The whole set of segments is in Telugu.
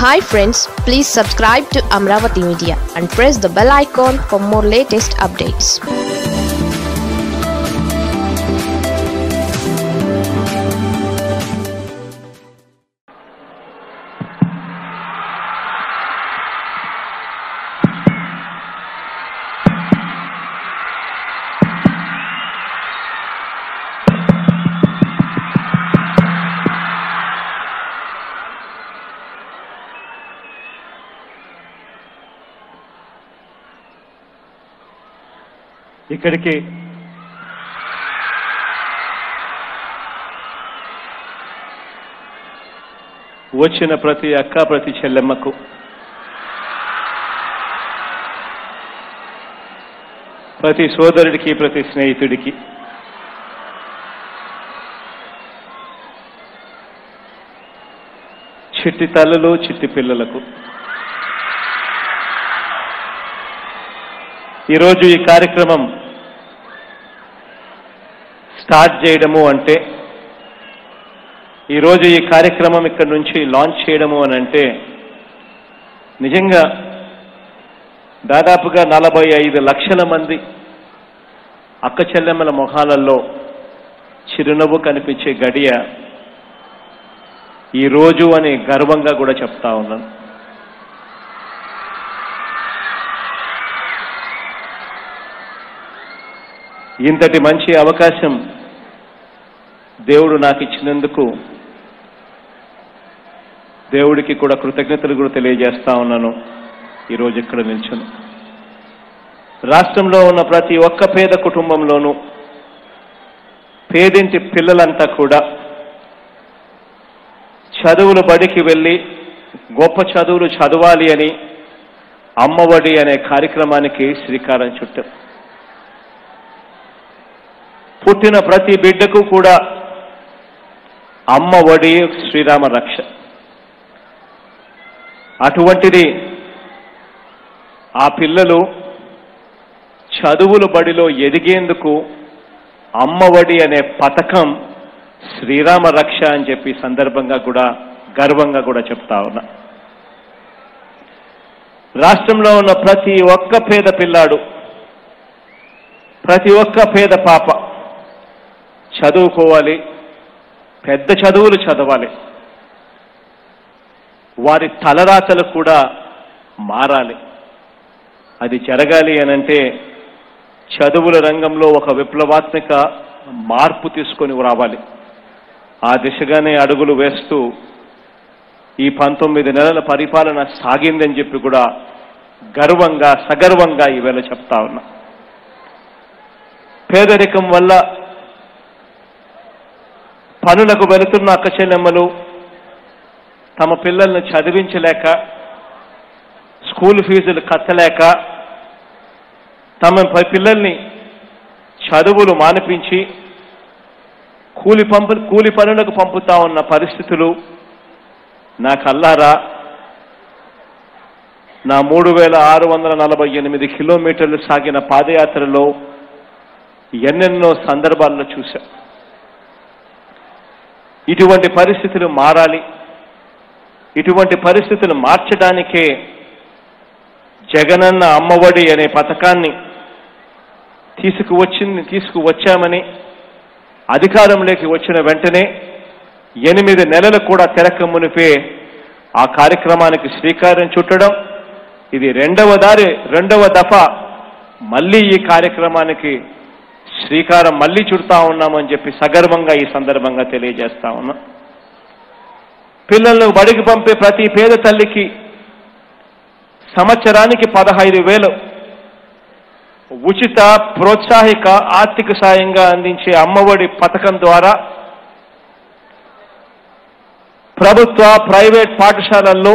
hi friends please subscribe to Amaravati media and press the bell icon for more latest updates ఇక్కడికి వచ్చిన ప్రతి అక్క ప్రతి చెల్లెమ్మకు ప్రతి సోదరుడికి ప్రతి స్నేహితుడికి చిట్టి తల్లులు చిట్టి పిల్లలకు ఈరోజు ఈ కార్యక్రమం స్టార్ట్ చేయడము అంటే ఈరోజు ఈ కార్యక్రమం ఇక్కడ నుంచి లాంచ్ చేయడము అని అంటే నిజంగా దాదాపుగా నలభై ఐదు లక్షల మంది అక్క చెల్లెమ్మల మొహాలలో చిరునవ్వు కనిపించే గడియ ఈ రోజు అని గర్వంగా కూడా చెప్తా ఉన్నాను ఇంతటి మంచి అవకాశం దేవుడు నాకు ఇచ్చినందుకు దేవుడికి కూడా కృతజ్ఞతలు కూడా తెలియజేస్తా ఉన్నాను ఈరోజు ఇక్కడ నిల్చుని రాష్ట్రంలో ఉన్న ప్రతి ఒక్క పేద కుటుంబంలోనూ పేదింటి పిల్లలంతా కూడా చదువుల బడికి వెళ్ళి గొప్ప చదువులు చదవాలి అని అమ్మఒడి అనే కార్యక్రమానికి శ్రీకారం చుట్టాం పుట్టిన ప్రతి బిడ్డకు కూడా అమ్మ ఒడి శ్రీరామ రక్ష అటువంటిది ఆ పిల్లలు చదువుల బడిలో ఎదిగేందుకు అమ్మ ఒడి అనే పథకం శ్రీరామ రక్ష అని చెప్పి సందర్భంగా కూడా గర్వంగా కూడా చెప్తా ఉన్నా రాష్ట్రంలో ఉన్న ప్రతి ఒక్క పేద పిల్లాడు ప్రతి ఒక్క పేద పాప చదువుకోవాలి పెద్ద చదువులు చదవాలి వారి తలరాతలు కూడా మారాలి అది జరగాలి అనంటే చదువుల రంగంలో ఒక విప్లవాత్మక మార్పు తీసుకొని రావాలి ఆ దిశగానే అడుగులు వేస్తూ ఈ పంతొమ్మిది నెలల పరిపాలన సాగిందని చెప్పి కూడా గర్వంగా సగర్వంగా ఈవేళ చెప్తా ఉన్నా పేదరికం వల్ల పనులకు వెళుతున్న అక్క చెల్లెమ్మలు తమ పిల్లల్ని చదివించలేక స్కూల్ ఫీజులు కట్టలేక తమ ప- పిల్లల్ని చదువులు మానిపించి కూలి పంపు కూలి పనులకు పంపుతా ఉన్న పరిస్థితులు నా కల్లారా నా మూడు వేల ఆరు వందల నలభై ఎనిమిది కిలోమీటర్లు సాగిన పాదయాత్రలో ఎన్నెన్నో సందర్భాల్లో చూశా ఇటువంటి పరిస్థితులు మారాలి ఇటువంటి పరిస్థితులు మార్చడానికే జగనన్న అమ్మఒడి అనే పథకాన్ని తీసుకువచ్చింది తీసుకువచ్చామని అధికారంలోకి వచ్చిన వెంటనే ఎనిమిది నెలలు కూడా తెరక మునిపే ఆ కార్యక్రమానికి శ్రీకారం చుట్టడం ఇది రెండవ దారి రెండవ దఫ మళ్ళీ ఈ కార్యక్రమానికి శ్రీకారం మళ్ళీ చుడతా ఉన్నామని చెప్పి సగర్వంగా ఈ సందర్భంగా తెలియజేస్తా ఉన్నా పిల్లలను బడికి పంపే ప్రతి పేద తల్లికి సంవత్సరానికి పదహైదు వేలు ఉచిత ప్రోత్సాహిక ఆర్థిక సాయంగా అందించే అమ్మఒడి పథకం ద్వారా ప్రభుత్వ ప్రైవేట్ పాఠశాలల్లో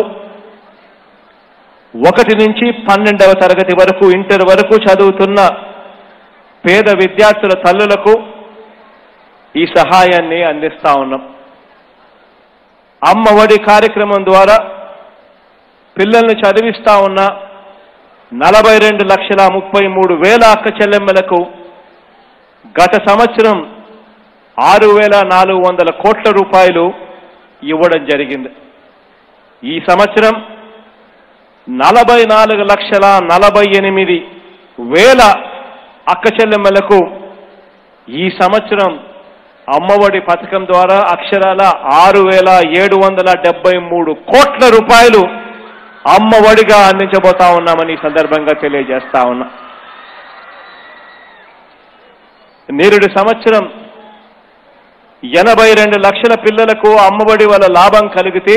ఒకటి నుంచి పన్నెండవ తరగతి వరకు ఇంటర్ వరకు చదువుతున్న పేద విద్యార్థుల తల్లులకు ఈ సహాయాన్ని అందిస్తా ఉన్నాం అమ్మ ఒడి కార్యక్రమం ద్వారా పిల్లల్ని చదివిస్తా ఉన్న నలభై రెండు లక్షల ముప్పై మూడు వేల అక్క చెల్లెమ్మలకు గత సంవత్సరం ఆరు వేల నాలుగు వందల కోట్ల రూపాయలు ఇవ్వడం జరిగింది ఈ సంవత్సరం నలభై నాలుగు లక్షల నలభై ఎనిమిది వేల అక్క చెల్లెమ్మలకు ఈ సంవత్సరం అమ్మఒడి పథకం ద్వారా అక్షరాల ఆరు వేల ఏడు వందల డెబ్బై మూడు కోట్ల రూపాయలు అమ్మఒడిగా అందించబోతా ఉన్నామని ఈ సందర్భంగా తెలియజేస్తా ఉన్నా నేరుడు సంవత్సరం ఎనభై రెండు లక్షల పిల్లలకు అమ్మఒడి వల్ల లాభం కలిగితే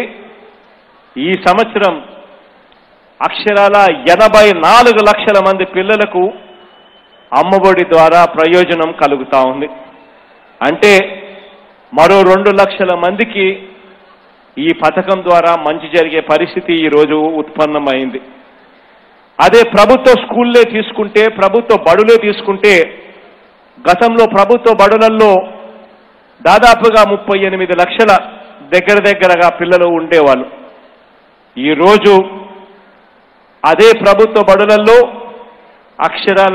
ఈ సంవత్సరం అక్షరాల ఎనభై నాలుగు లక్షల మంది పిల్లలకు అమ్మఒడి ద్వారా ప్రయోజనం కలుగుతా ఉంది అంటే మరో రెండు లక్షల మందికి ఈ పథకం ద్వారా మంచి జరిగే పరిస్థితి ఈరోజు ఉత్పన్నమైంది అదే ప్రభుత్వ స్కూల్లే తీసుకుంటే ప్రభుత్వ బడులే తీసుకుంటే గతంలో ప్రభుత్వ బడులల్లో దాదాపుగా ముప్పై ఎనిమిది లక్షల దగ్గర దగ్గరగా పిల్లలు ఉండేవాళ్ళు ఈరోజు అదే ప్రభుత్వ బడులల్లో అక్షరాల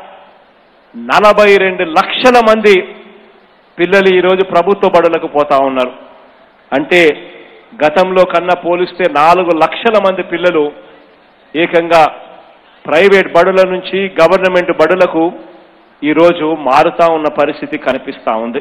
నలభై రెండు లక్షల మంది పిల్లలు ఈరోజు ప్రభుత్వ బడులకు పోతా ఉన్నారు అంటే గతంలో కన్నా పోలిస్తే నాలుగు లక్షల మంది పిల్లలు ఏకంగా ప్రైవేట్ బడుల నుంచి గవర్నమెంట్ బడులకు ఈరోజు మారుతా ఉన్న పరిస్థితి కనిపిస్తా ఉంది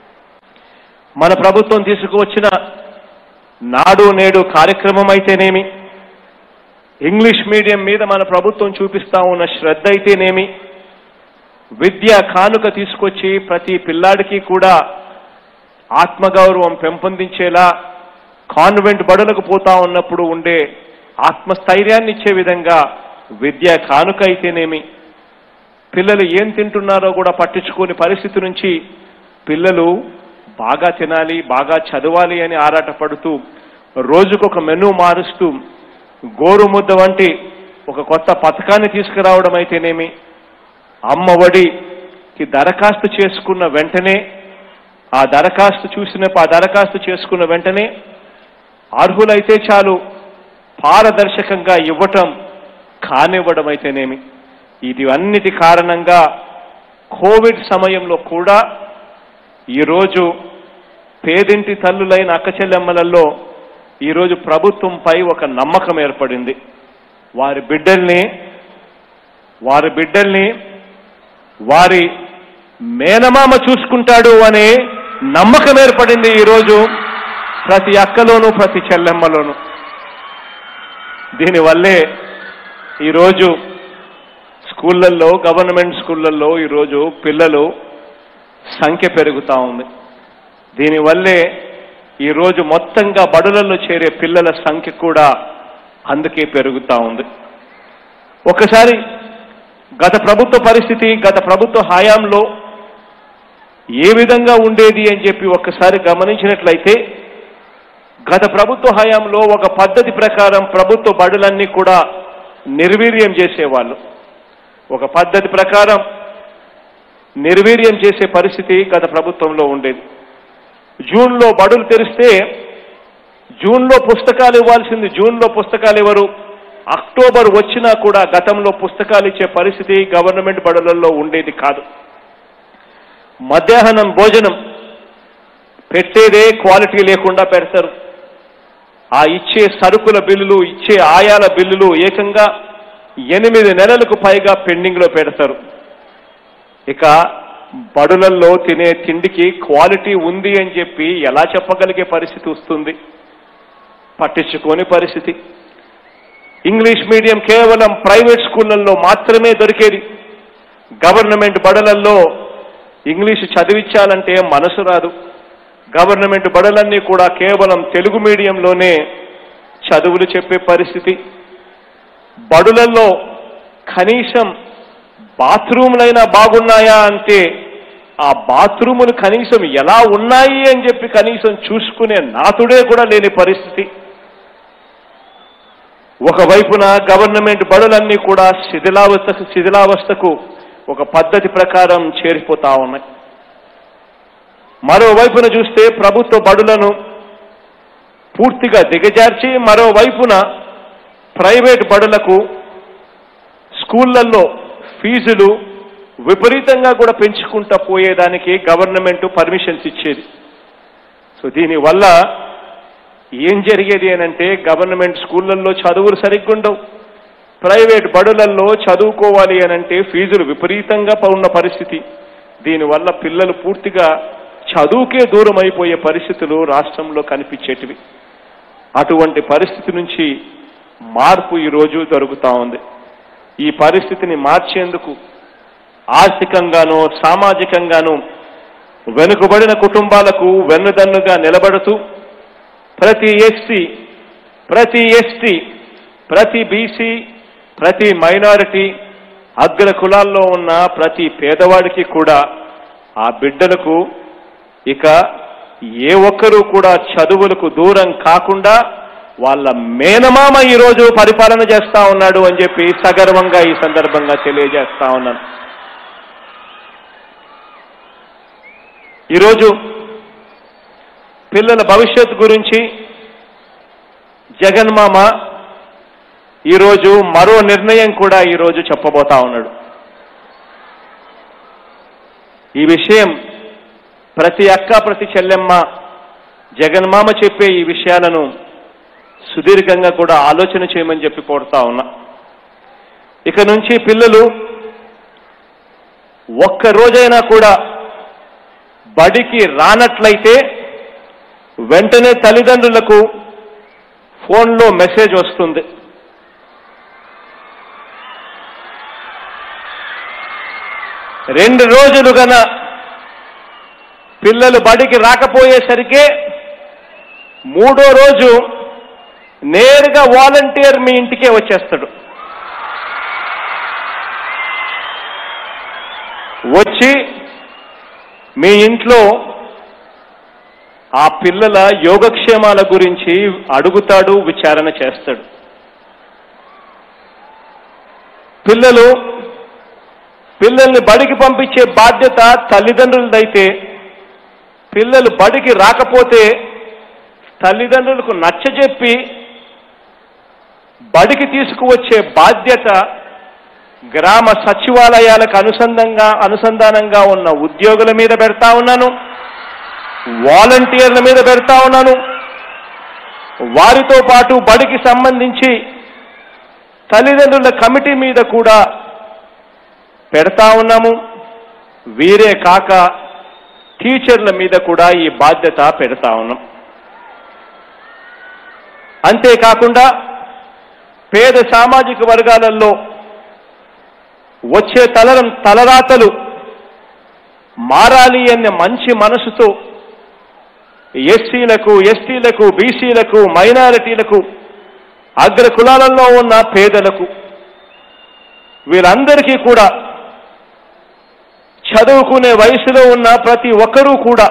మన ప్రభుత్వం తీసుకువచ్చిన నాడు నేడు కార్యక్రమం అయితేనేమి ఇంగ్లీష్ మీడియం మీద మన ప్రభుత్వం చూపిస్తా ఉన్న శ్రద్ధ అయితేనేమి విద్య కానుక తీసుకొచ్చి ప్రతి పిల్లాడికి కూడా ఆత్మగౌరవం పెంపొందించేలా కాన్వెంట్ బడులకు పోతా ఉన్నప్పుడు ఉండే ఆత్మస్థైర్యాన్ని ఇచ్చే విధంగా విద్య కానుక అయితేనేమి పిల్లలు ఏం తింటున్నారో కూడా పట్టించుకోని పరిస్థితి నుంచి పిల్లలు బాగా తినాలి బాగా చదవాలి అని ఆరాటపడుతూ రోజుకొక మెనూ మారుస్తూ గోరుముద్ద వంటి ఒక కొత్త పథకాన్ని తీసుకురావడం అయితేనేమి అమ్మ ఒడికి దరఖాస్తు చేసుకున్న వెంటనే ఆ దరఖాస్తు చూసిన ఆ దరఖాస్తు చేసుకున్న వెంటనే అర్హులైతే చాలు పారదర్శకంగా ఇవ్వటం కానివ్వడం అయితేనేమి ఇది అన్నిటి కారణంగా కోవిడ్ సమయంలో కూడా ఈరోజు పేదింటి తల్లులైన అక్కచెల్లెమ్మలలో ఈరోజు ప్రభుత్వంపై ఒక నమ్మకం ఏర్పడింది వారి బిడ్డల్ని వారి బిడ్డల్ని వారి మేనమామ చూసుకుంటాడు అనే నమ్మకం ఏర్పడింది ఈరోజు ప్రతి అక్కలోనూ ప్రతి చెల్లెమ్మలోనూ దీనివల్లే ఈరోజు స్కూళ్ళల్లో గవర్నమెంట్ స్కూళ్ళల్లో ఈరోజు పిల్లలు సంఖ్య పెరుగుతా ఉంది దీనివల్లే ఈరోజు మొత్తంగా బడులలో చేరే పిల్లల సంఖ్య కూడా అందుకే పెరుగుతా ఉంది ఒకసారి గత ప్రభుత్వ పరిస్థితి గత ప్రభుత్వ హయాంలో ఏ విధంగా ఉండేది అని చెప్పి ఒక్కసారి గమనించినట్లయితే గత ప్రభుత్వ హయాంలో ఒక పద్ధతి ప్రకారం ప్రభుత్వ బడులన్నీ కూడా నిర్వీర్యం చేసేవాళ్ళు ఒక పద్ధతి ప్రకారం నిర్వీర్యం చేసే పరిస్థితి గత ప్రభుత్వంలో ఉండేది జూన్లో బడులు తెరిస్తే జూన్లో పుస్తకాలు ఇవ్వాల్సింది జూన్లో పుస్తకాలు ఇవ్వరు అక్టోబర్ వచ్చినా కూడా గతంలో పుస్తకాలు ఇచ్చే పరిస్థితి గవర్నమెంట్ బడులలో ఉండేది కాదు మధ్యాహ్నం భోజనం పెట్టేదే క్వాలిటీ లేకుండా పెడతారు ఆ ఇచ్చే సరుకుల బిల్లులు ఇచ్చే ఆయాల బిల్లులు ఏకంగా ఎనిమిది నెలలకు పైగా పెండింగ్లో పెడతారు ఇక బడులల్లో తినే తిండికి క్వాలిటీ ఉంది అని చెప్పి ఎలా చెప్పగలిగే పరిస్థితి వస్తుంది పట్టించుకోని పరిస్థితి ఇంగ్లీష్ మీడియం కేవలం ప్రైవేట్ స్కూళ్ళల్లో మాత్రమే దొరికేది గవర్నమెంట్ బడులల్లో ఇంగ్లీష్ చదివించాలంటే మనసు రాదు గవర్నమెంట్ బడులన్నీ కూడా కేవలం తెలుగు మీడియంలోనే చదువులు చెప్పే పరిస్థితి బడులలో కనీసం బాత్రూములైనా బాగున్నాయా అంటే ఆ బాత్రూములు కనీసం ఎలా ఉన్నాయి అని చెప్పి కనీసం చూసుకునే నాతుడే కూడా లేని పరిస్థితి ఒకవైపున గవర్నమెంట్ బడులన్నీ కూడా శిథిలావస్థకు శిథిలావస్థకు ఒక పద్ధతి ప్రకారం చేరిపోతా ఉన్నాయి మరోవైపున చూస్తే ప్రభుత్వ బడులను పూర్తిగా దిగజార్చి మరోవైపున ప్రైవేట్ బడులకు స్కూళ్లలో ఫీజులు విపరీతంగా కూడా పెంచుకుంటా పోయేదానికి గవర్నమెంట్ పర్మిషన్స్ ఇచ్చేది సో దీనివల్ల ఏం జరిగేది అనంటే గవర్నమెంట్ స్కూళ్ళల్లో చదువులు సరిగ్గా ఉండవు ప్రైవేట్ బడులల్లో చదువుకోవాలి అనంటే ఫీజులు విపరీతంగా ఉన్న పరిస్థితి దీనివల్ల పిల్లలు పూర్తిగా చదువుకే దూరం అయిపోయే పరిస్థితులు రాష్ట్రంలో కనిపించేటివి అటువంటి పరిస్థితి నుంచి మార్పు ఈరోజు జరుగుతూ ఉంది ఈ పరిస్థితిని మార్చేందుకు ఆర్థికంగానూ సామాజికంగానూ వెనుకబడిన కుటుంబాలకు వెన్నుదన్నుగా నిలబడుతూ ప్రతి ఎస్సీ ప్రతి ఎస్టీ ప్రతి బీసీ ప్రతి మైనారిటీ అగ్ర కులాల్లో ఉన్న ప్రతి పేదవాడికి కూడా ఆ బిడ్డలకు ఇక ఏ ఒక్కరూ కూడా చదువులకు దూరం కాకుండా వాళ్ళ మేనమామ ఈరోజు పరిపాలన చేస్తా ఉన్నాడు అని చెప్పి సగర్వంగా ఈ సందర్భంగా తెలియజేస్తా ఉన్నాను ఈరోజు పిల్లల భవిష్యత్తు గురించి జగన్మామ ఈరోజు మరో నిర్ణయం కూడా ఈరోజు చెప్పబోతా ఉన్నాడు ఈ విషయం ప్రతి అక్క ప్రతి చెల్లెమ్మ జగన్మామ చెప్పే ఈ విషయాలను సుదీర్ఘంగా కూడా ఆలోచన చేయమని చెప్పి కోరుతా ఉన్నా ఇక నుంచి పిల్లలు ఒక్క రోజైనా కూడా బడికి రానట్లయితే వెంటనే తల్లిదండ్రులకు ఫోన్లో మెసేజ్ వస్తుంది రెండు రోజులు గన పిల్లలు బడికి రాకపోయేసరికే మూడో రోజు నేరుగా వాలంటీర్ మీ ఇంటికే వచ్చేస్తాడు వచ్చి మీ ఇంట్లో ఆ పిల్లల యోగక్షేమాల గురించి అడుగుతాడు విచారణ చేస్తాడు పిల్లలు పిల్లల్ని బడికి పంపించే బాధ్యత తల్లిదండ్రులదైతే పిల్లలు బడికి రాకపోతే తల్లిదండ్రులకు నచ్చజెప్పి బడికి తీసుకువచ్చే బాధ్యత గ్రామ సచివాలయాలకు అనుసంధంగా అనుసంధానంగా ఉన్న ఉద్యోగుల మీద పెడతా ఉన్నాను వాలంటీర్ల మీద పెడతా ఉన్నాను వారితో పాటు బడికి సంబంధించి తల్లిదండ్రుల కమిటీ మీద కూడా పెడతా ఉన్నాము వీరే కాక టీచర్ల మీద కూడా ఈ బాధ్యత పెడతా ఉన్నాం అంతేకాకుండా పేద సామాజిక వర్గాలలో వచ్చే తలరం తలరాతలు మారాలి అనే మంచి మనసుతో ఎస్సీలకు ఎస్టీలకు బీసీలకు మైనారిటీలకు అగ్ర కులాలలో ఉన్న పేదలకు వీళ్ళందరికీ కూడా చదువుకునే వయసులో ఉన్న ప్రతి ఒక్కరూ కూడా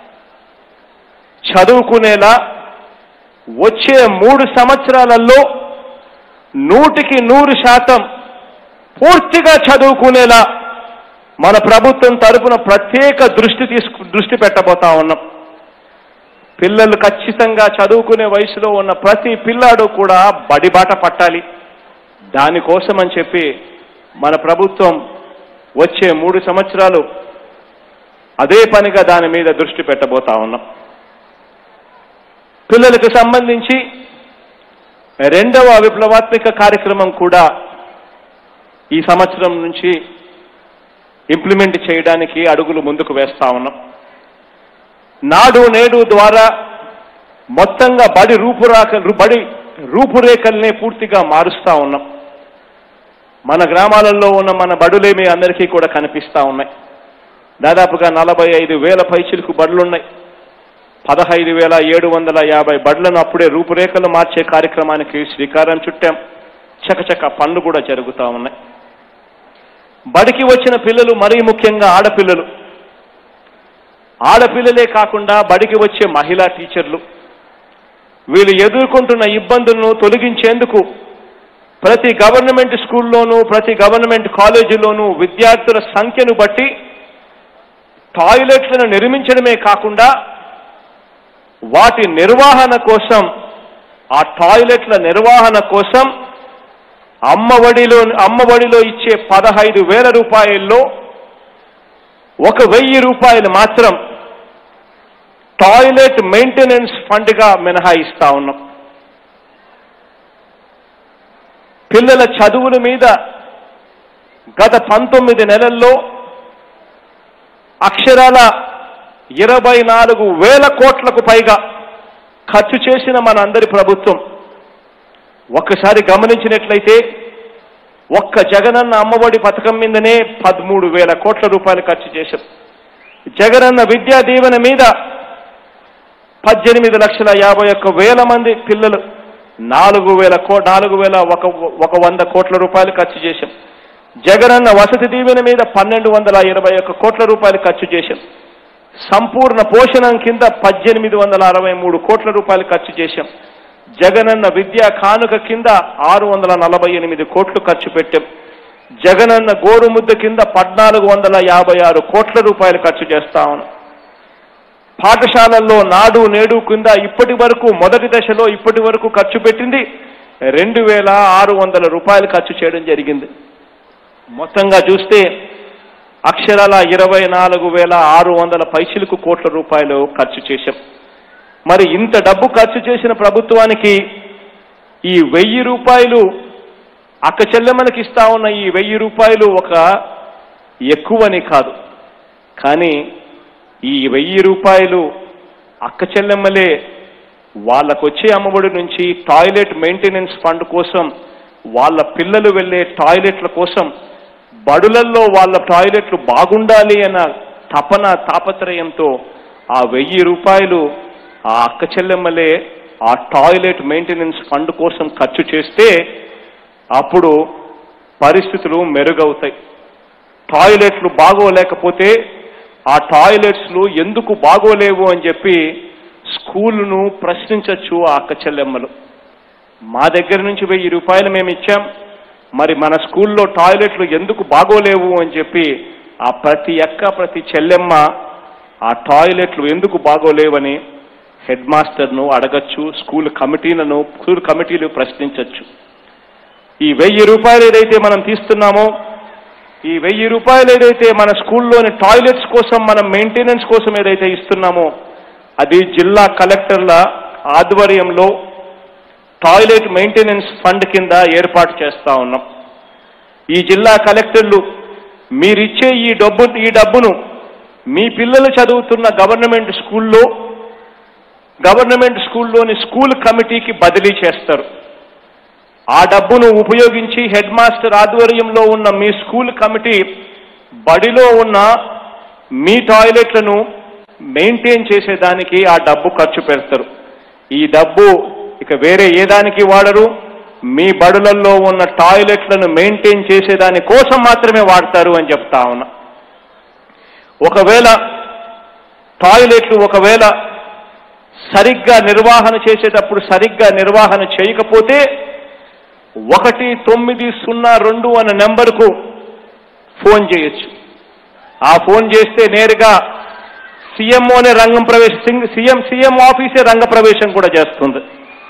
చదువుకునేలా వచ్చే మూడు సంవత్సరాలలో నూటికి నూరు శాతం పూర్తిగా చదువుకునేలా మన ప్రభుత్వం తరపున ప్రత్యేక దృష్టి తీసుకు దృష్టి పెట్టబోతా ఉన్నాం పిల్లలు ఖచ్చితంగా చదువుకునే వయసులో ఉన్న ప్రతి పిల్లాడు కూడా బడిబాట పట్టాలి దానికోసం అని చెప్పి మన ప్రభుత్వం వచ్చే మూడు సంవత్సరాలు అదే పనిగా దాని మీద దృష్టి పెట్టబోతా ఉన్నాం పిల్లలకు సంబంధించి రెండవ విప్లవాత్మక కార్యక్రమం కూడా ఈ సంవత్సరం నుంచి ఇంప్లిమెంట్ చేయడానికి అడుగులు ముందుకు వేస్తా ఉన్నాం నాడు నేడు ద్వారా మొత్తంగా బడి రూపురాక బడి రూపురేఖల్ని పూర్తిగా మారుస్తా ఉన్నాం మన గ్రామాలలో ఉన్న మన బడులే మీ అందరికీ కూడా కనిపిస్తా ఉన్నాయి దాదాపుగా నలభై ఐదు వేల పైచిలకు బడులున్నాయి పదహైదు వేల ఏడు వందల యాభై బడులను అప్పుడే రూపురేఖలు మార్చే కార్యక్రమానికి శ్రీకారం చుట్టాం చకచక పనులు కూడా జరుగుతూ ఉన్నాయి బడికి వచ్చిన పిల్లలు మరీ ముఖ్యంగా ఆడపిల్లలు ఆడపిల్లలే కాకుండా బడికి వచ్చే మహిళా టీచర్లు వీళ్ళు ఎదుర్కొంటున్న ఇబ్బందులను తొలగించేందుకు ప్రతి గవర్నమెంట్ స్కూల్లోనూ ప్రతి గవర్నమెంట్ కాలేజీలోనూ విద్యార్థుల సంఖ్యను బట్టి టాయిలెట్లను నిర్మించడమే కాకుండా వాటి నిర్వహణ కోసం ఆ టాయిలెట్ల నిర్వహణ కోసం అమ్మఒడిలో అమ్మఒడిలో ఇచ్చే పదహైదు వేల రూపాయల్లో ఒక వెయ్యి రూపాయలు మాత్రం టాయిలెట్ మెయింటెనెన్స్ ఫండ్గా మినహాయిస్తా ఉన్నాం పిల్లల చదువుల మీద గత పంతొమ్మిది నెలల్లో అక్షరాల ఇరవై నాలుగు వేల కోట్లకు పైగా ఖర్చు చేసిన మనందరి ప్రభుత్వం ఒక్కసారి గమనించినట్లయితే ఒక్క జగనన్న అమ్మఒడి పథకం మీదనే పదమూడు వేల కోట్ల రూపాయలు ఖర్చు చేశాం జగనన్న విద్యా దీవెన మీద పద్దెనిమిది లక్షల యాభై ఒక్క వేల మంది పిల్లలు నాలుగు వేల కో నాలుగు వేల ఒక ఒక వంద కోట్ల రూపాయలు ఖర్చు చేశాం జగనన్న వసతి దీవెన మీద పన్నెండు వందల ఇరవై ఒక్క కోట్ల రూపాయలు ఖర్చు చేశాం సంపూర్ణ పోషణం కింద పద్దెనిమిది వందల అరవై మూడు కోట్ల రూపాయలు ఖర్చు చేశాం జగనన్న విద్యా కానుక కింద ఆరు వందల నలభై ఎనిమిది కోట్లు ఖర్చు పెట్టాం జగనన్న గోరుముద్ద కింద పద్నాలుగు వందల యాభై ఆరు కోట్ల రూపాయలు ఖర్చు చేస్తా ఉన్నాం పాఠశాలల్లో నాడు నేడు కింద ఇప్పటి వరకు మొదటి దశలో ఇప్పటి వరకు ఖర్చు పెట్టింది రెండు వేల ఆరు వందల రూపాయలు ఖర్చు చేయడం జరిగింది మొత్తంగా చూస్తే అక్షరాల ఇరవై నాలుగు వేల ఆరు వందల పైచిలకు కోట్ల రూపాయలు ఖర్చు చేశాం మరి ఇంత డబ్బు ఖర్చు చేసిన ప్రభుత్వానికి ఈ వెయ్యి రూపాయలు అక్క చెల్లెమ్మలకి ఇస్తా ఉన్న ఈ వెయ్యి రూపాయలు ఒక ఎక్కువని కాదు కానీ ఈ వెయ్యి రూపాయలు అక్క చెల్లెమ్మలే వాళ్ళకొచ్చే అమ్మఒడి నుంచి టాయిలెట్ మెయింటెనెన్స్ ఫండ్ కోసం వాళ్ళ పిల్లలు వెళ్ళే టాయిలెట్ల కోసం బడులల్లో వాళ్ళ టాయిలెట్లు బాగుండాలి అన్న తపన తాపత్రయంతో ఆ వెయ్యి రూపాయలు ఆ అక్క చెల్లెమ్మలే ఆ టాయిలెట్ మెయింటెనెన్స్ ఫండ్ కోసం ఖర్చు చేస్తే అప్పుడు పరిస్థితులు మెరుగవుతాయి టాయిలెట్లు బాగోలేకపోతే ఆ టాయిలెట్స్లు ఎందుకు బాగోలేవు అని చెప్పి స్కూలును ప్రశ్నించవచ్చు ఆ అక్క చెల్లెమ్మలు మా దగ్గర నుంచి వెయ్యి రూపాయలు మేము ఇచ్చాం మరి మన స్కూల్లో టాయిలెట్లు ఎందుకు బాగోలేవు అని చెప్పి ఆ ప్రతి అక్క ప్రతి చెల్లెమ్మ ఆ టాయిలెట్లు ఎందుకు బాగోలేవని హెడ్ మాస్టర్ను అడగచ్చు స్కూల్ కమిటీలను స్కూల్ కమిటీలు ప్రశ్నించవచ్చు ఈ వెయ్యి రూపాయలు ఏదైతే మనం తీస్తున్నామో ఈ వెయ్యి రూపాయలు ఏదైతే మన స్కూల్లోని టాయిలెట్స్ కోసం మనం మెయింటెనెన్స్ కోసం ఏదైతే ఇస్తున్నామో అది జిల్లా కలెక్టర్ల ఆధ్వర్యంలో టాయిలెట్ మెయింటెనెన్స్ ఫండ్ కింద ఏర్పాటు చేస్తా ఉన్నాం ఈ జిల్లా కలెక్టర్లు మీరిచ్చే ఈ డబ్బు ఈ డబ్బును మీ పిల్లలు చదువుతున్న గవర్నమెంట్ స్కూల్లో గవర్నమెంట్ స్కూల్లోని స్కూల్ కమిటీకి బదిలీ చేస్తారు ఆ డబ్బును ఉపయోగించి హెడ్ మాస్టర్ ఆధ్వర్యంలో ఉన్న మీ స్కూల్ కమిటీ బడిలో ఉన్న మీ టాయిలెట్లను మెయింటైన్ చేసేదానికి ఆ డబ్బు ఖర్చు పెడతారు ఈ డబ్బు ఇక వేరే ఏ దానికి వాడరు మీ బడులలో ఉన్న టాయిలెట్లను మెయింటైన్ చేసేదాని కోసం మాత్రమే వాడతారు అని చెప్తా ఉన్నా ఒకవేళ టాయిలెట్లు ఒకవేళ సరిగ్గా నిర్వహణ చేసేటప్పుడు సరిగ్గా నిర్వహణ చేయకపోతే ఒకటి తొమ్మిది సున్నా రెండు అనే నెంబర్కు ఫోన్ చేయొచ్చు ఆ ఫోన్ చేస్తే నేరుగా సీఎంఓనే రంగం ప్రవేశ సీఎం సీఎం ఆఫీసే రంగ ప్రవేశం కూడా చేస్తుంది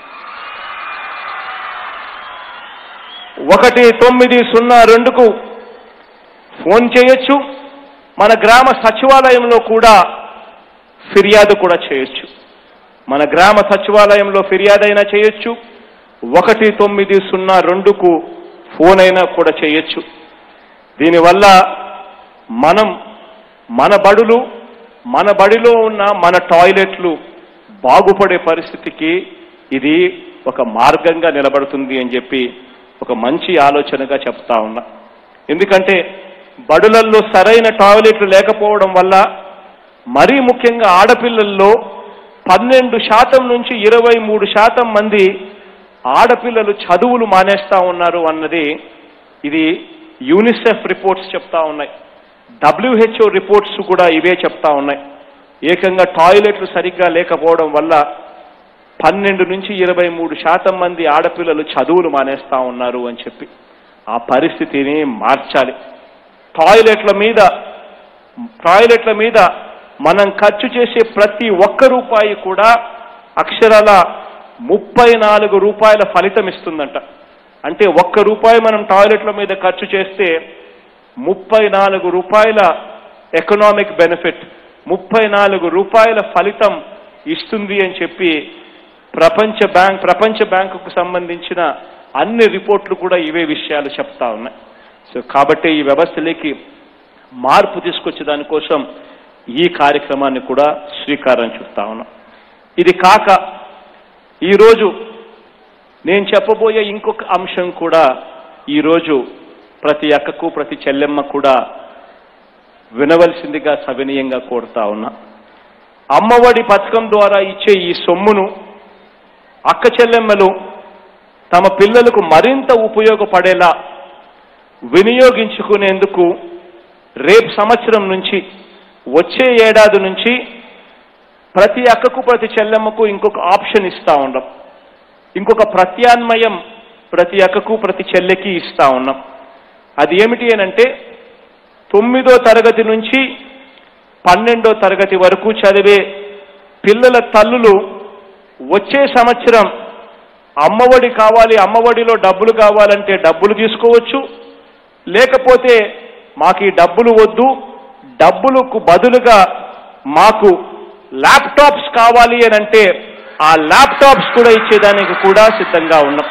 ఒకటి తొమ్మిది సున్నా రెండుకు ఫోన్ చేయొచ్చు మన గ్రామ సచివాలయంలో కూడా ఫిర్యాదు కూడా చేయొచ్చు మన గ్రామ సచివాలయంలో ఫిర్యాదు అయినా చేయొచ్చు ఒకటి తొమ్మిది సున్నా రెండుకు ఫోన్ అయినా కూడా చేయొచ్చు దీనివల్ల మనం మన బడులు మన బడిలో ఉన్న మన టాయిలెట్లు బాగుపడే పరిస్థితికి ఇది ఒక మార్గంగా నిలబడుతుంది అని చెప్పి ఒక మంచి ఆలోచనగా చెప్తా ఉన్నా ఎందుకంటే బడులల్లో సరైన టాయిలెట్లు లేకపోవడం వల్ల మరీ ముఖ్యంగా ఆడపిల్లల్లో పన్నెండు శాతం నుంచి ఇరవై మూడు శాతం మంది ఆడపిల్లలు చదువులు మానేస్తా ఉన్నారు అన్నది ఇది యూనిసెఫ్ రిపోర్ట్స్ చెప్తా ఉన్నాయి డబ్ల్యూహెచ్ఓ రిపోర్ట్స్ కూడా ఇవే చెప్తా ఉన్నాయి ఏకంగా టాయిలెట్లు సరిగ్గా లేకపోవడం వల్ల పన్నెండు నుంచి ఇరవై మూడు శాతం మంది ఆడపిల్లలు చదువులు మానేస్తా ఉన్నారు అని చెప్పి ఆ పరిస్థితిని మార్చాలి టాయిలెట్ల మీద టాయిలెట్ల మీద మనం ఖర్చు చేసే ప్రతి ఒక్క రూపాయి కూడా అక్షరాల ముప్పై నాలుగు రూపాయల ఫలితం ఇస్తుందంట అంటే ఒక్క రూపాయి మనం టాయిలెట్ల మీద ఖర్చు చేస్తే ముప్పై నాలుగు రూపాయల ఎకనామిక్ బెనిఫిట్ ముప్పై నాలుగు రూపాయల ఫలితం ఇస్తుంది అని చెప్పి ప్రపంచ బ్యాంక్ ప్రపంచ బ్యాంకుకు సంబంధించిన అన్ని రిపోర్ట్లు కూడా ఇవే విషయాలు చెప్తా ఉన్నాయి సో కాబట్టి ఈ వ్యవస్థలోకి మార్పు తీసుకొచ్చే దానికోసం ఈ కార్యక్రమాన్ని కూడా శ్రీకారం చుడతా ఉన్నాం ఇది కాక ఈరోజు నేను చెప్పబోయే ఇంకొక అంశం కూడా ఈరోజు ప్రతి అక్కకు ప్రతి చెల్లెమ్మ కూడా వినవలసిందిగా సవినీయంగా కోరుతా ఉన్నా అమ్మఒడి పథకం ద్వారా ఇచ్చే ఈ సొమ్మును అక్క చెల్లెమ్మలు తమ పిల్లలకు మరింత ఉపయోగపడేలా వినియోగించుకునేందుకు రేపు సంవత్సరం నుంచి వచ్చే ఏడాది నుంచి ప్రతి అక్కకు ప్రతి చెల్లెమ్మకు ఇంకొక ఆప్షన్ ఇస్తా ఉన్నాం ఇంకొక ప్రత్యామ్నాయం ప్రతి అక్కకు ప్రతి చెల్లెకి ఇస్తా ఉన్నాం అది ఏమిటి అనంటే తొమ్మిదో తరగతి నుంచి పన్నెండో తరగతి వరకు చదివే పిల్లల తల్లులు వచ్చే సంవత్సరం అమ్మఒడి కావాలి అమ్మఒడిలో డబ్బులు కావాలంటే డబ్బులు తీసుకోవచ్చు లేకపోతే మాకు ఈ డబ్బులు వద్దు డబ్బులకు బదులుగా మాకు ల్యాప్టాప్స్ కావాలి అని అంటే ఆ ల్యాప్టాప్స్ కూడా ఇచ్చేదానికి కూడా సిద్ధంగా ఉన్నాం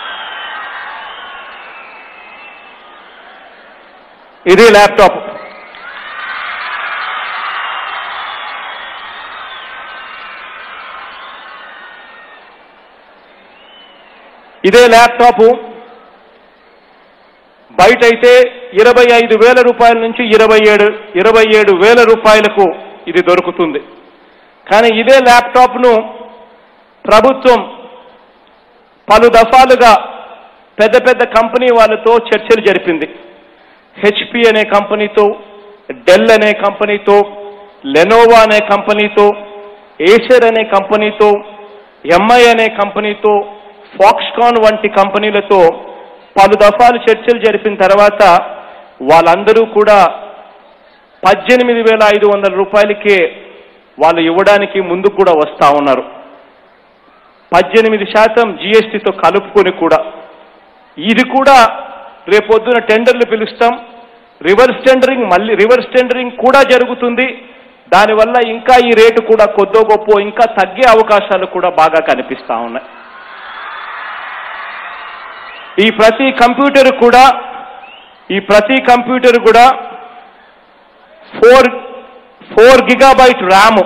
ఇది ల్యాప్టాప్ ఇదే ల్యాప్టాప్ బయట అయితే ఇరవై ఐదు వేల రూపాయల నుంచి ఇరవై ఏడు ఇరవై ఏడు వేల రూపాయలకు ఇది దొరుకుతుంది కానీ ఇదే ల్యాప్టాప్ను ప్రభుత్వం పలు దఫాలుగా పెద్ద పెద్ద కంపెనీ వాళ్ళతో చర్చలు జరిపింది హెచ్పి అనే కంపెనీతో డెల్ అనే కంపెనీతో లెనోవా అనే కంపెనీతో ఏషర్ అనే కంపెనీతో ఎంఐ అనే కంపెనీతో ఫాక్స్కాన్ వంటి కంపెనీలతో పలు దఫాలు చర్చలు జరిపిన తర్వాత వాళ్ళందరూ కూడా పద్దెనిమిది వేల ఐదు వందల రూపాయలకే వాళ్ళు ఇవ్వడానికి ముందుకు కూడా వస్తా ఉన్నారు పద్దెనిమిది శాతం జీఎస్టీతో కలుపుకొని కూడా ఇది కూడా రేపొద్దున టెండర్లు పిలుస్తాం రివర్స్ టెండరింగ్ మళ్ళీ రివర్స్ టెండరింగ్ కూడా జరుగుతుంది దానివల్ల ఇంకా ఈ రేటు కూడా కొద్దో గొప్ప ఇంకా తగ్గే అవకాశాలు కూడా బాగా కనిపిస్తా ఉన్నాయి ఈ ప్రతి కంప్యూటర్ కూడా ఈ ప్రతి కంప్యూటర్ కూడా ఫోర్ ఫోర్ గిగాబైట్ ర్యామ్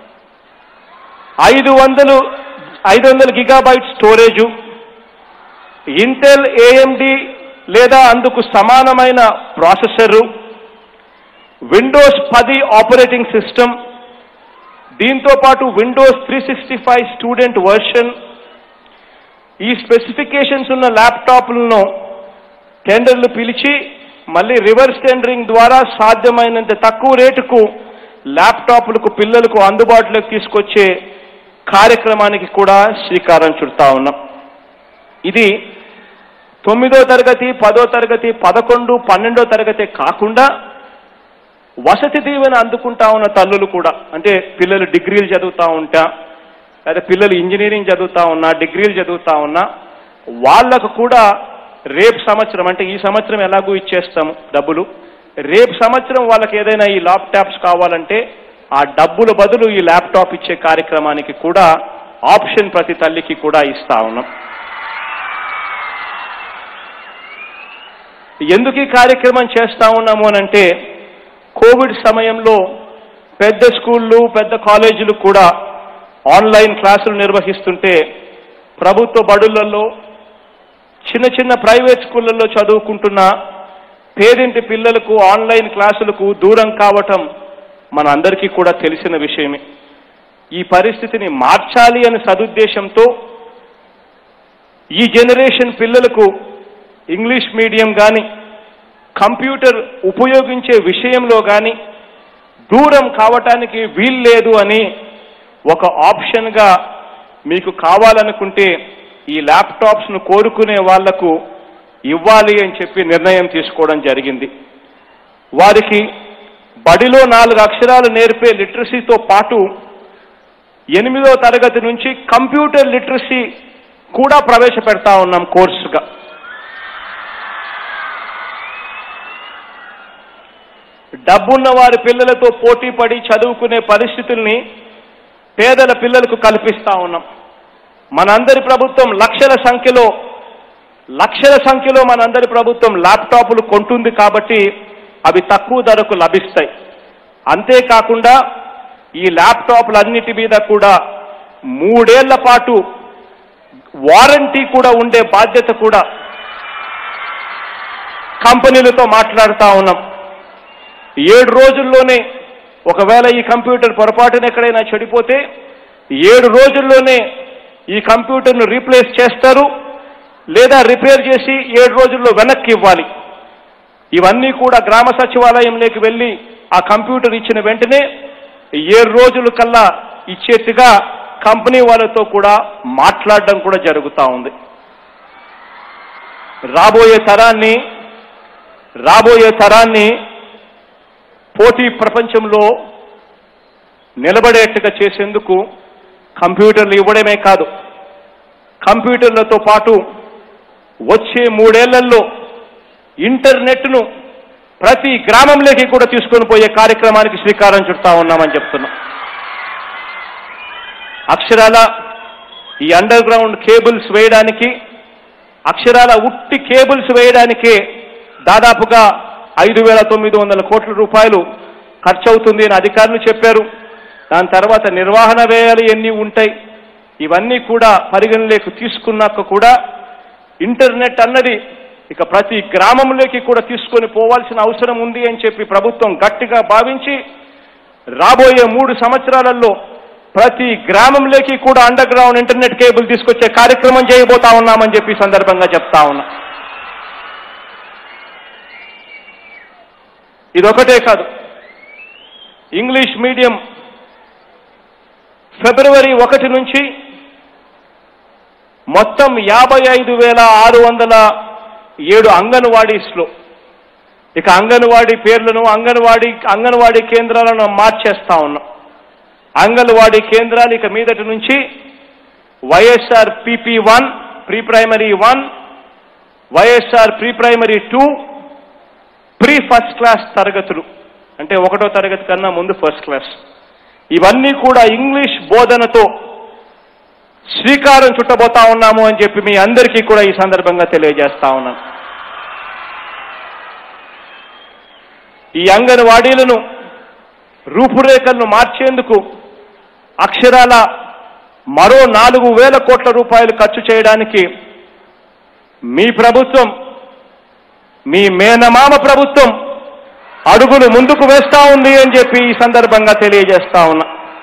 ఐదు వందలు ఐదు వందల గిగాబైట్ స్టోరేజు ఇంటెల్ ఏఎండి లేదా అందుకు సమానమైన ప్రాసెసరు విండోస్ పది ఆపరేటింగ్ సిస్టమ్ దీంతో పాటు Windows three sixty five student version ఈ స్పెసిఫికేషన్స్ ఉన్న ల్యాప్టాప్లను టెండర్లు పిలిచి మళ్ళీ రివర్స్ టెండరింగ్ ద్వారా సాధ్యమైనంత తక్కువ రేటుకు ల్యాప్టాప్లకు పిల్లలకు అందుబాటులోకి తీసుకొచ్చే కార్యక్రమానికి కూడా శ్రీకారం చుడతా ఉన్నాం ఇది తొమ్మిదో తరగతి పదో తరగతి పదకొండు పన్నెండో తరగతి కాకుండా వసతి దీవెన అందుకుంటా ఉన్న తల్లులు కూడా అంటే పిల్లలు డిగ్రీలు చదువుతా ఉంటా లేదా పిల్లలు ఇంజనీరింగ్ చదువుతా ఉన్నా డిగ్రీలు చదువుతా ఉన్నా వాళ్ళకు కూడా రేపు సంవత్సరం అంటే ఈ సంవత్సరం ఎలాగూ ఇచ్చేస్తాము డబ్బులు రేపు సంవత్సరం వాళ్ళకి ఏదైనా ఈ ల్యాప్టాప్స్ కావాలంటే ఆ డబ్బుల బదులు ఈ ల్యాప్టాప్ ఇచ్చే కార్యక్రమానికి కూడా ఆప్షన్ ప్రతి తల్లికి కూడా ఇస్తా ఉన్నాం ఎందుకు ఈ కార్యక్రమం చేస్తా ఉన్నాము అనంటే కోవిడ్ సమయంలో పెద్ద స్కూళ్ళు పెద్ద కాలేజీలు కూడా ఆన్లైన్ క్లాసులు నిర్వహిస్తుంటే ప్రభుత్వ బడులలో చిన్న చిన్న ప్రైవేట్ స్కూళ్ళల్లో చదువుకుంటున్న పేదింటి పిల్లలకు ఆన్లైన్ క్లాసులకు దూరం కావటం మన అందరికీ కూడా తెలిసిన విషయమే ఈ పరిస్థితిని మార్చాలి అనే సదుద్దేశంతో ఈ జనరేషన్ పిల్లలకు ఇంగ్లీష్ మీడియం కానీ కంప్యూటర్ ఉపయోగించే విషయంలో కానీ దూరం కావటానికి వీల్లేదు అని ఒక ఆప్షన్గా మీకు కావాలనుకుంటే ఈ ల్యాప్టాప్స్ను కోరుకునే వాళ్లకు ఇవ్వాలి అని చెప్పి నిర్ణయం తీసుకోవడం జరిగింది వారికి బడిలో నాలుగు అక్షరాలు నేర్పే లిటరసీతో పాటు ఎనిమిదో తరగతి నుంచి కంప్యూటర్ లిటరసీ కూడా ప్రవేశపెడతా ఉన్నాం కోర్సుగా డబ్బున్న వారి పిల్లలతో పోటీ పడి చదువుకునే పరిస్థితుల్ని పేదల పిల్లలకు కల్పిస్తా ఉన్నాం మనందరి ప్రభుత్వం లక్షల సంఖ్యలో లక్షల సంఖ్యలో మనందరి ప్రభుత్వం ల్యాప్టాప్లు కొంటుంది కాబట్టి అవి తక్కువ ధరకు లభిస్తాయి అంతేకాకుండా ఈ ల్యాప్టాప్లన్నిటి మీద కూడా మూడేళ్ల పాటు వారంటీ కూడా ఉండే బాధ్యత కూడా కంపెనీలతో మాట్లాడుతా ఉన్నాం ఏడు రోజుల్లోనే ఒకవేళ ఈ కంప్యూటర్ పొరపాటున ఎక్కడైనా చెడిపోతే ఏడు రోజుల్లోనే ఈ కంప్యూటర్ను రీప్లేస్ చేస్తారు లేదా రిపేర్ చేసి ఏడు రోజుల్లో వెనక్కి ఇవ్వాలి ఇవన్నీ కూడా గ్రామ సచివాలయంలోకి వెళ్ళి ఆ కంప్యూటర్ ఇచ్చిన వెంటనే ఏడు రోజుల కల్లా ఇచ్చేట్టుగా కంపెనీ వాళ్ళతో కూడా మాట్లాడడం కూడా జరుగుతూ ఉంది రాబోయే తరాన్ని రాబోయే తరాన్ని పోటీ ప్రపంచంలో నిలబడేట్టుగా చేసేందుకు కంప్యూటర్లు ఇవ్వడమే కాదు కంప్యూటర్లతో పాటు వచ్చే మూడేళ్లలో ఇంటర్నెట్ను ప్రతి గ్రామంలోకి కూడా తీసుకొని పోయే కార్యక్రమానికి శ్రీకారం చుడతా ఉన్నామని చెప్తున్నాం అక్షరాల ఈ అండర్ గ్రౌండ్ కేబుల్స్ వేయడానికి అక్షరాల ఉట్టి కేబుల్స్ వేయడానికే దాదాపుగా ఐదు వేల తొమ్మిది వందల కోట్ల రూపాయలు ఖర్చు అవుతుంది అని అధికారులు చెప్పారు దాని తర్వాత నిర్వహణ వ్యయాలు ఎన్ని ఉంటాయి ఇవన్నీ కూడా పరిగణలోకి తీసుకున్నాక కూడా ఇంటర్నెట్ అన్నది ఇక ప్రతి గ్రామంలోకి కూడా తీసుకొని పోవాల్సిన అవసరం ఉంది అని చెప్పి ప్రభుత్వం గట్టిగా భావించి రాబోయే మూడు సంవత్సరాలలో ప్రతి గ్రామంలోకి కూడా అండర్ గ్రౌండ్ ఇంటర్నెట్ కేబుల్ తీసుకొచ్చే కార్యక్రమం చేయబోతా ఉన్నామని చెప్పి ఈ సందర్భంగా చెప్తా ఉన్నా ఇదొకటే కాదు ఇంగ్లీష్ మీడియం ఫిబ్రవరి ఒకటి నుంచి మొత్తం యాభై ఐదు వేల ఆరు వందల ఏడు అంగన్వాడీస్లో ఇక అంగన్వాడీ పేర్లను అంగన్వాడీ అంగన్వాడీ కేంద్రాలను మార్చేస్తా ఉన్నాం అంగన్వాడీ కేంద్రాలు ఇక మీదటి నుంచి YSR PP one pre primary one YSR pre primary two pre first class తరగతులు అంటే ఒకటో తరగతి కన్నా ముందు ఫస్ట్ క్లాస్ ఇవన్నీ కూడా ఇంగ్లీష్ బోధనతో శ్రీకారం చుట్టబోతా ఉన్నాము అని చెప్పి మీ అందరికీ కూడా ఈ సందర్భంగా తెలియజేస్తా ఉన్నాను ఈ అంగన్వాడీలను రూపురేఖలను మార్చేందుకు అక్షరాల మరో నాలుగు వేల కోట్ల రూపాయలు ఖర్చు చేయడానికి మీ ప్రభుత్వం మీ మేనమామ ప్రభుత్వం అడుగులు ముందుకు వేస్తా ఉంది అని చెప్పి ఈ సందర్భంగా తెలియజేస్తా ఉన్నా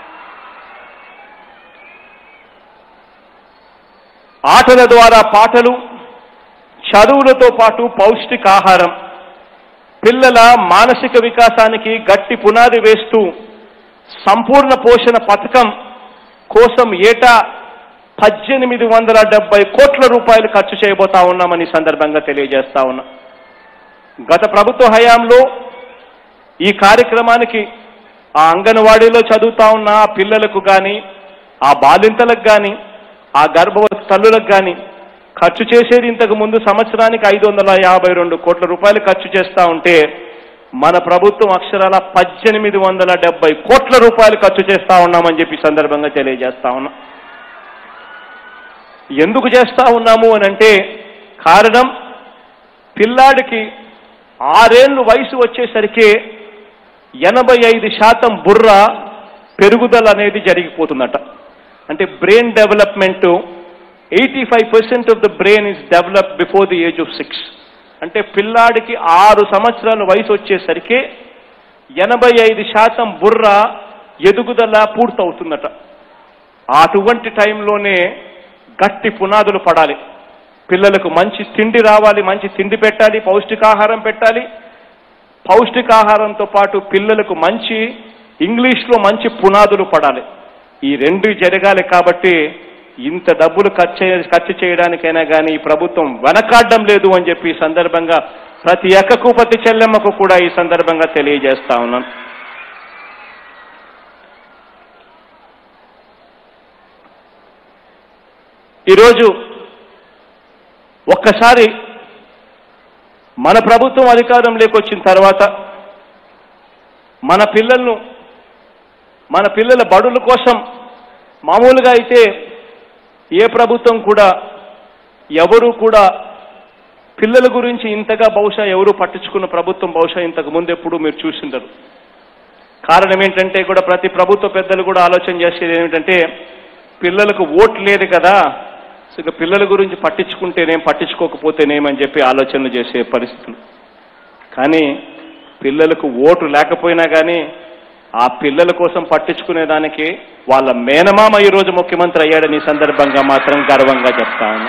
ఆటల ద్వారా పాటలు చదువులతో పాటు పౌష్టికాహారం పిల్లల మానసిక వికాసానికి గట్టి పునాది వేస్తూ సంపూర్ణ పోషణ పథకం కోసం ఏటా పద్దెనిమిది వందల డెబ్బై కోట్ల రూపాయలు ఖర్చు చేయబోతా ఉన్నామని ఈ సందర్భంగా తెలియజేస్తా ఉన్నా గత ప్రభుత్వ హయాంలో ఈ కార్యక్రమానికి ఆ అంగన్వాడీలో చదువుతా ఉన్న ఆ పిల్లలకు కానీ ఆ బాలింతలకు కానీ ఆ గర్భవతి తల్లులకు కానీ ఖర్చు చేసేది ఇంతకు ముందు సంవత్సరానికి ఐదు వందల యాభై రెండు కోట్ల రూపాయలు ఖర్చు చేస్తా ఉంటే మన ప్రభుత్వం అక్షరాల పద్దెనిమిది వందల డెబ్బై కోట్ల రూపాయలు ఖర్చు చేస్తా ఉన్నామని చెప్పి ఈ సందర్భంగా తెలియజేస్తా ఉన్నా ఎందుకు చేస్తా ఉన్నాము అని అంటే కారణం పిల్లాడికి ఆరేళ్లు వయసు వచ్చేసరికి ఎనభై ఐదు శాతం బుర్ర పెరుగుదల అనేది జరిగిపోతుందట అంటే brain development eighty five percent of the brain is develop before the age of six అంటే పిల్లాడికి ఆరు సంవత్సరాల వయసు వచ్చేసరికి ఎనభై ఐదు శాతం బుర్ర ఎదుగుదల పూర్తవుతుందట అటువంటి టైంలోనే గట్టి పునాదులు పడాలి పిల్లలకు మంచి తిండి రావాలి మంచి తిండి పెట్టాలి పౌష్టికాహారం పెట్టాలి పౌష్టికాహారంతో పాటు పిల్లలకు మంచి ఇంగ్లీష్లో మంచి పునాదులు పడాలి ఈ రెండు జరగాలి కాబట్టి ఇంత డబ్బులు ఖర్చు చే- ఖర్చు చేయడానికైనా కానీ ఈ ప్రభుత్వం వెనకాడడం లేదు అని చెప్పి ఈ సందర్భంగా ప్రతి ఎక్కకు ప్రతి చెల్లెమ్మకు కూడా ఈ సందర్భంగా తెలియజేస్తా ఉన్నాను ఈరోజు ఒక్కసారి మన ప్రభుత్వం అధికారంలోకి వచ్చిన తర్వాత మన పిల్లలను మన పిల్లల బడుల కోసం మామూలుగా అయితే ఏ ప్రభుత్వం కూడా ఎవరు కూడా పిల్లల గురించి ఇంతగా బహుశా ఎవరు పట్టించుకున్న ప్రభుత్వం బహుశా ఇంతకు ముందు ఎప్పుడు మీరు చూసిండరు కారణం ఏంటంటే కూడా ప్రతి ప్రభుత్వ పెద్దలు కూడా ఆలోచన చేసేది ఏమిటంటే పిల్లలకు ఓటు లేదు కదా సో ఇక పిల్లల గురించి పట్టించుకుంటేనేం పట్టించుకోకపోతేనేమని చెప్పి ఆలోచనలు చేసే పరిస్థితులు కానీ పిల్లలకు ఓటు లేకపోయినా కానీ ఆ పిల్లల కోసం పట్టించుకునే దానికి వాళ్ళ మేనమామ ఈరోజు ముఖ్యమంత్రి అయ్యాడని ఈ సందర్భంగా మాత్రం గర్వంగా చెప్తా ఉన్నా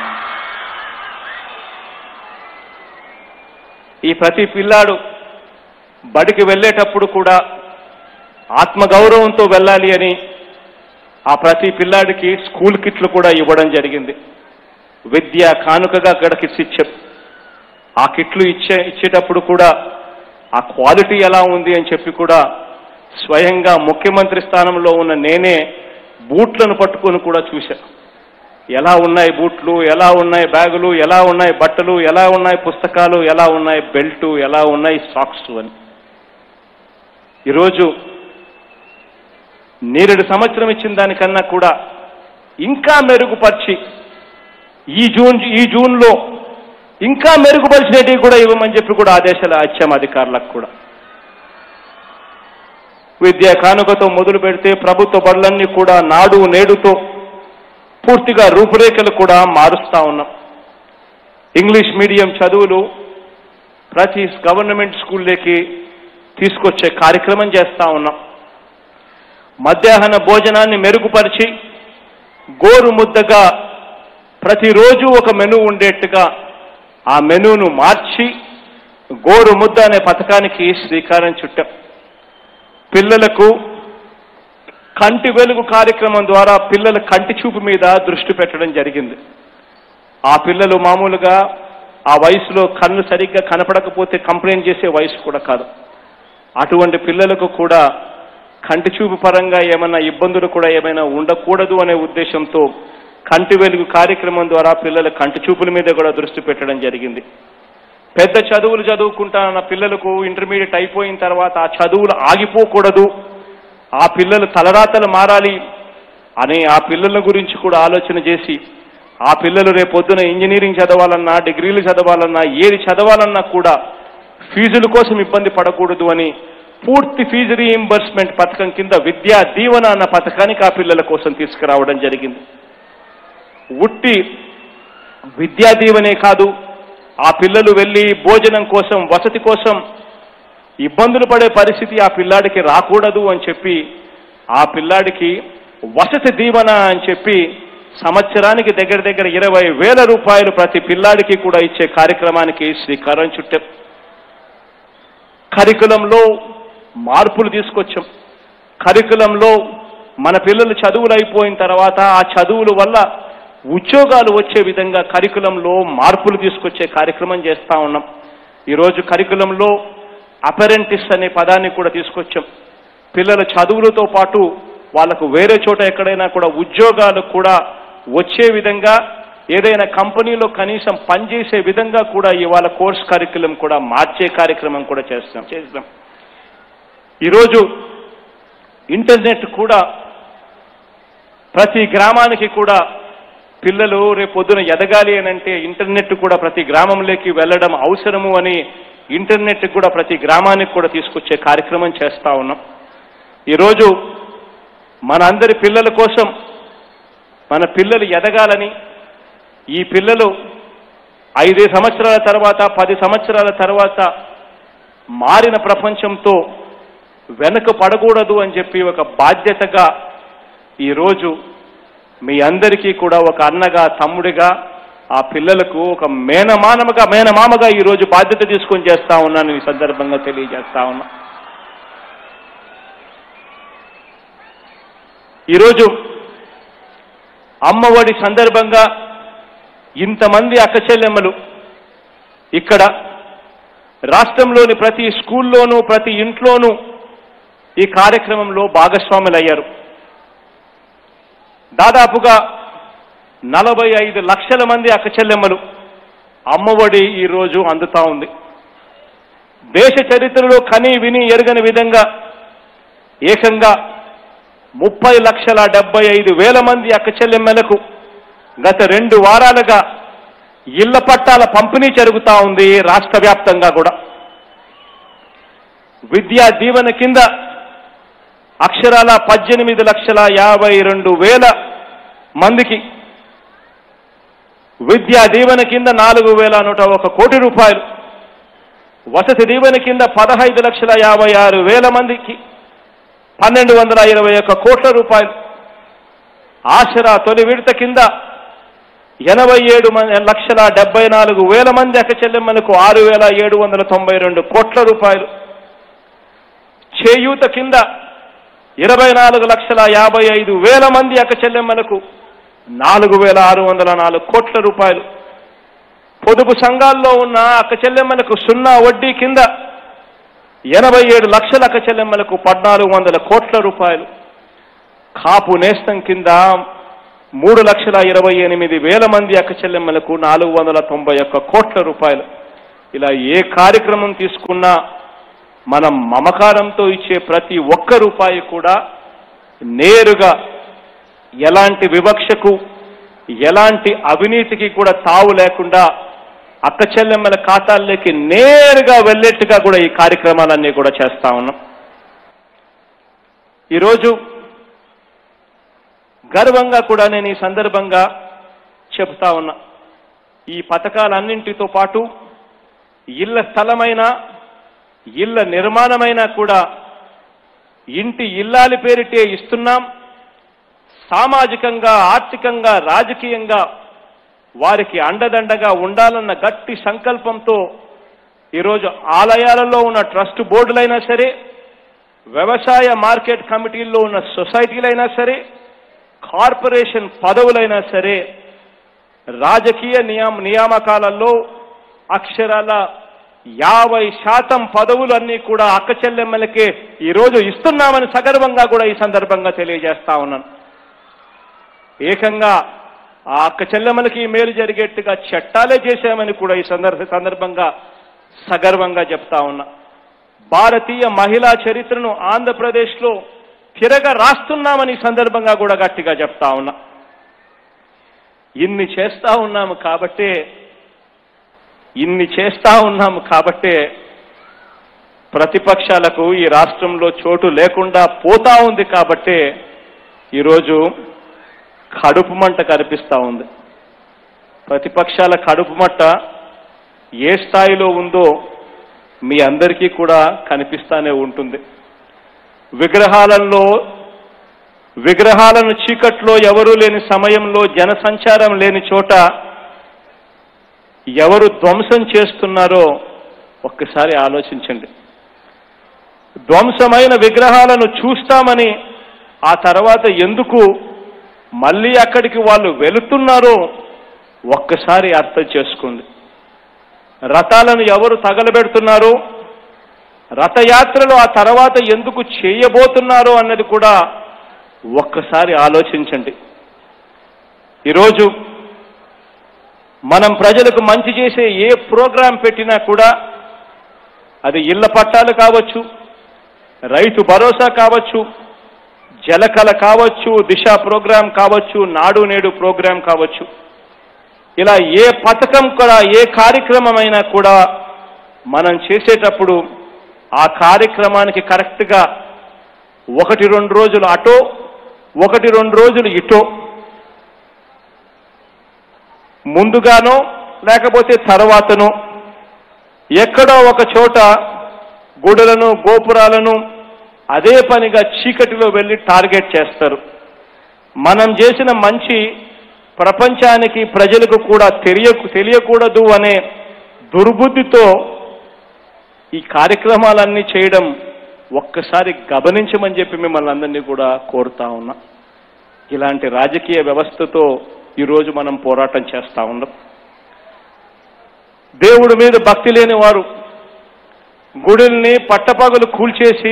ఈ ప్రతి పిల్లాడు బడికి వెళ్ళేటప్పుడు కూడా ఆత్మగౌరవంతో వెళ్ళాలి అని ఆ ప్రతి పిల్లాడికి స్కూల్ కిట్లు కూడా ఇవ్వడం జరిగింది విద్య కానుకగా అక్కడ కిట్స్ ఇచ్చాం ఆ కిట్లు ఇచ్చే ఇచ్చేటప్పుడు కూడా ఆ క్వాలిటీ ఎలా ఉంది అని చెప్పి కూడా స్వయంగా ముఖ్యమంత్రి స్థానంలో ఉన్న నేనే బూట్లను పట్టుకొని కూడా చూశా ఎలా ఉన్నాయి బూట్లు ఎలా ఉన్నాయి బ్యాగులు ఎలా ఉన్నాయి బట్టలు ఎలా ఉన్నాయి పుస్తకాలు ఎలా ఉన్నాయి బెల్టు ఎలా ఉన్నాయి సాక్స్ అని ఈరోజు నేరేడు సంవత్సరం ఇచ్చిన దానికన్నా కూడా ఇంకా మెరుగుపరిచి ఈ జూన్ ఈ జూన్లో ఇంకా మెరుగుపరిచినవి కూడా ఇవ్వమని చెప్పి కూడా ఆదేశాలు ఇచ్చాం అధికారులకు కూడా విద్యా కానుకతో మొదలు పెడితే ప్రభుత్వ బడులన్నీ కూడా నాడు నేడుతో పూర్తిగా రూపురేఖలు కూడా మారుస్తా ఉన్నాం ఇంగ్లీష్ మీడియం చదువులు ప్రతి గవర్నమెంట్ స్కూల్లోకి తీసుకొచ్చే కార్యక్రమం చేస్తా ఉన్నాం మధ్యాహ్న భోజనాన్ని మెరుగుపరిచి గోరు ముద్దగా ప్రతిరోజు ఒక మెను ఉండేట్టుగా ఆ మెనూను మార్చి గోరు ముద్ద అనే పథకానికి శ్రీకారం చుట్టాం పిల్లలకు కంటి వెలుగు కార్యక్రమం ద్వారా పిల్లల కంటి చూపు మీద దృష్టి పెట్టడం జరిగింది ఆ పిల్లలు మామూలుగా ఆ వయసులో కన్ను సరిగ్గా కనపడకపోతే కంప్లైంట్ చేసే వయసు కూడా కాదు అటువంటి పిల్లలకు కూడా కంటి చూపు పరంగా ఏమైనా ఇబ్బందులు కూడా ఏమైనా ఉండకూడదు అనే ఉద్దేశంతో కంటి వెలుగు కార్యక్రమం ద్వారా పిల్లల కంటి చూపుల మీద కూడా దృష్టి పెట్టడం జరిగింది పెద్ద చదువులు చదువుకుంటానన్న పిల్లలకు ఇంటర్మీడియట్ అయిపోయిన తర్వాత ఆ చదువులు ఆగిపోకూడదు ఆ పిల్లలు తలరాతలు మారాలి అని ఆ పిల్లల గురించి కూడా ఆలోచన చేసి ఆ పిల్లలు రేపొద్దున ఇంజనీరింగ్ చదవాలన్నా డిగ్రీలు చదవాలన్నా ఏది చదవాలన్నా కూడా ఫీజుల కోసం ఇబ్బంది పడకూడదు అని పూర్తి ఫీజు రీయింబర్స్మెంట్ పథకం కింద విద్యా దీవెన అన్న పథకానికి ఆ పిల్లల కోసం తీసుకురావడం జరిగింది ఉట్టి విద్యా దీవెనే కాదు ఆ పిల్లలు వెళ్ళి భోజనం కోసం వసతి కోసం ఇబ్బందులు పడే పరిస్థితి ఆ పిల్లాడికి రాకూడదు అని చెప్పి ఆ పిల్లాడికి వసతి దీవెన అని చెప్పి సంవత్సరానికి దగ్గర దగ్గర ఇరవై వేల రూపాయలు ప్రతి పిల్లాడికి కూడా ఇచ్చే కార్యక్రమానికి శ్రీకారం చుట్టాం కరికులంలో మార్పులు తీసుకొచ్చాం కరికులంలో మన పిల్లలు చదువులు అయిపోయిన తర్వాత ఆ చదువుల వల్ల ఉద్యోగాలు వచ్చే విధంగా కరికులంలో మార్పులు తీసుకొచ్చే కార్యక్రమం చేస్తా ఉన్నాం ఈరోజు కరికులంలో అపెరెంటిస్ అనే పదాన్ని కూడా తీసుకొచ్చాం పిల్లల చదువులతో పాటు వాళ్ళకు వేరే చోట ఎక్కడైనా కూడా ఉద్యోగాలు కూడా వచ్చే విధంగా ఏదైనా కంపెనీలో కనీసం పనిచేసే విధంగా కూడా ఇవాళ కోర్స్ కరికులం కూడా మార్చే కార్యక్రమం కూడా చేస్తాం చేస్తాం ఈరోజు ఇంటర్నెట్ కూడా ప్రతి గ్రామానికి కూడా పిల్లలు రేపు పొద్దున ఎదగాలి అని అంటే ఇంటర్నెట్ కూడా ప్రతి గ్రామంలోకి వెళ్ళడం అవసరము అని ఇంటర్నెట్ కూడా ప్రతి గ్రామానికి కూడా తీసుకొచ్చే కార్యక్రమం చేస్తా ఉన్నాం ఈరోజు మన అందరి పిల్లల కోసం మన పిల్లలు ఎదగాలని ఈ పిల్లలు ఐదు సంవత్సరాల తర్వాత పది సంవత్సరాల తర్వాత మారిన ప్రపంచంతో వెనక పడకూడదు అని చెప్పి ఒక బాధ్యతగా ఈరోజు మీ అందరికీ కూడా ఒక అన్నగా తమ్ముడిగా ఆ పిల్లలకు ఒక మేనమానముగా మేనమామగా ఈరోజు బాధ్యత తీసుకొని చేస్తా ఉన్నాను ఈ సందర్భంగా తెలియజేస్తా ఉన్నా ఈరోజు అమ్మఒడి సందర్భంగా ఇంతమంది అక్కచెల్లెమ్మలు ఇక్కడ రాష్ట్రంలోని ప్రతి స్కూల్లోనూ ప్రతి ఇంట్లోనూ ఈ కార్యక్రమంలో భాగస్వాములయ్యారు దాదాపుగా నలభై ఐదు లక్షల మంది అక్కచెల్లెమ్మలు అమ్మఒడి ఈరోజు అందుతా ఉంది దేశ చరిత్రలో కని విని ఎరగని విధంగా ఏకంగా ముప్పై లక్షల డెబ్బై ఐదు వేల మంది అక్క చెల్లెమ్మలకు గత రెండు వారాలుగా ఇళ్ల పట్టాల పంపిణీ జరుగుతా ఉంది రాష్ట్ర వ్యాప్తంగా కూడా విద్యా దీవెన కింద అక్షరాల పద్దెనిమిది లక్షల యాభై రెండు వేల మందికి విద్యా దీవెన కింద నాలుగు వేల నూట ఒక కోటి రూపాయలు వసతి దీవెన కింద పదహైదు లక్షల యాభై ఆరు వేల మందికి పన్నెండు వందల ఇరవై ఒక్క కోట్ల రూపాయలు ఆసరా తొలి విడత కింద ఎనభై ఏడు మంది లక్షల డెబ్బై నాలుగు వేల మంది అక్క చెల్లెమ్మలకు ఆరు వేల ఏడు వందల తొంభై రెండు కోట్ల రూపాయలు చేయూత కింద ఇరవై నాలుగు లక్షల యాభై ఐదు వేల మంది అక్క చెల్లెమ్మలకు నాలుగు వేల ఆరు వందల నాలుగు కోట్ల రూపాయలు పొదుపు సంఘాల్లో ఉన్న అక్క చెల్లెమ్మలకు సున్నా వడ్డీ కింద ఎనభై ఏడు లక్షల అక్క చెల్లెమ్మలకు పద్నాలుగు వందల కోట్ల రూపాయలు కాపు నేస్తం కింద మూడు లక్షల ఇరవై ఎనిమిది వేల మంది అక్క చెల్లెమ్మలకు నాలుగు వందల తొంభై ఒక్క కోట్ల రూపాయలు ఇలా ఏ కార్యక్రమం తీసుకున్నా మనం మమకారంతో ఇచ్చే ప్రతి ఒక్క రూపాయి కూడా నేరుగా ఎలాంటి వివక్షకు ఎలాంటి అవినీతికి కూడా తావు లేకుండా అక్క చెల్లెమ్మల ఖాతాల్లోకి నేరుగా వెళ్ళేట్టుగా కూడా ఈ కార్యక్రమాలన్నీ కూడా చేస్తా ఉన్నాం ఈరోజు గర్వంగా కూడా నేను ఈ సందర్భంగా చెప్తా ఉన్నా ఈ పథకాలన్నింటితో పాటు ఇళ్ల స్థలమైన ఇళ్ల నిర్మాణమైనా కూడా ఇంటి ఇల్లాలి పేరిటే ఇస్తున్నాం సామాజికంగా ఆర్థికంగా రాజకీయంగా వారికి అండదండగా ఉండాలన్న గట్టి సంకల్పంతో ఈరోజు ఆలయాలలో ఉన్న ట్రస్ట్ బోర్డులైనా సరే వ్యవసాయ మార్కెట్ కమిటీల్లో ఉన్న సొసైటీలైనా సరే కార్పొరేషన్ పదవులైనా సరే రాజకీయ నియామ నియామకాలలో అక్షరాల యాభై శాతం పదవులన్నీ కూడా అక్క చెల్లెమ్మలకే ఈరోజు ఇస్తున్నామని సగర్వంగా కూడా ఈ సందర్భంగా తెలియజేస్తా ఉన్నాను ఏకంగా ఆ అక్క చెల్లెమ్మలకి ఈ మేలు జరిగేట్టుగా చట్టాలే చేశామని కూడా ఈ సందర్భ సందర్భంగా సగర్వంగా చెప్తా ఉన్నా భారతీయ మహిళా చరిత్రను ఆంధ్రప్రదేశ్లో తిరగ రాస్తున్నామని ఈ సందర్భంగా కూడా గట్టిగా చెప్తా ఉన్నా ఇన్ని చేస్తా ఉన్నాము కాబట్టే ఇన్ని చేస్తా ఉన్నాము కాబట్టే ప్రతిపక్షాలకు ఈ రాష్ట్రంలో చోటు లేకుండా పోతా ఉంది కాబట్టే ఈరోజు కడుపు మంట కనిపిస్తా ఉంది ప్రతిపక్షాల కడుపు మంట ఏ స్థాయిలో ఉందో మీ అందరికీ కూడా కనిపిస్తానే ఉంటుంది విగ్రహాలలో విగ్రహాలను చీకట్లో ఎవరూ లేని సమయంలో జనసంచారం లేని చోట ఎవరు ధ్వంసం చేస్తున్నారో ఒక్కసారి ఆలోచించండి ధ్వంసమైన విగ్రహాలను చూస్తామని ఆ తర్వాత ఎందుకు మళ్ళీ అక్కడికి వాళ్ళు వెళుతున్నారో ఒక్కసారి అర్థం చేసుకోండి రథాలను ఎవరు తగలబెడుతున్నారో రథయాత్రలు ఆ తర్వాత ఎందుకు చేయబోతున్నారో అన్నది కూడా ఒక్కసారి ఆలోచించండి ఈరోజు మనం ప్రజలకు మంచి చేసే ఏ ప్రోగ్రాం పెట్టినా కూడా అది ఇళ్ల పట్టాలు కావచ్చు రైతు భరోసా కావచ్చు జలకళ కావచ్చు దిశ ప్రోగ్రాం కావచ్చు నాడు నేడు ప్రోగ్రాం కావచ్చు ఇలా ఏ పథకం కూడా ఏ కార్యక్రమం అయినా కూడా మనం చేసేటప్పుడు ఆ కార్యక్రమానికి కరెక్ట్గా ఒకటి రెండు రోజులు అటో ఒకటి రెండు రోజులు ఇటో ముందుగానో లేకపోతే తర్వాతనో ఎక్కడో ఒక చోట గుడులను గోపురాలను అదే పనిగా చీకటిలో వెళ్ళి టార్గెట్ చేస్తారు మనం చేసిన మంచి ప్రపంచానికి ప్రజలకు కూడా తెలియ తెలియకూడదు అనే దుర్బుద్ధితో ఈ కార్యక్రమాలన్నీ చేయడం ఒక్కసారి గమనించమని చెప్పి మిమ్మల్ని అందరినీ కూడా కోరుతా ఉన్నా ఇలాంటి రాజకీయ వ్యవస్థతో ఈరోజు మనం పోరాటం చేస్తా ఉన్నాం దేవుడి మీద భక్తి లేని వారు గుడుల్ని పట్టపగలు కూల్చేసి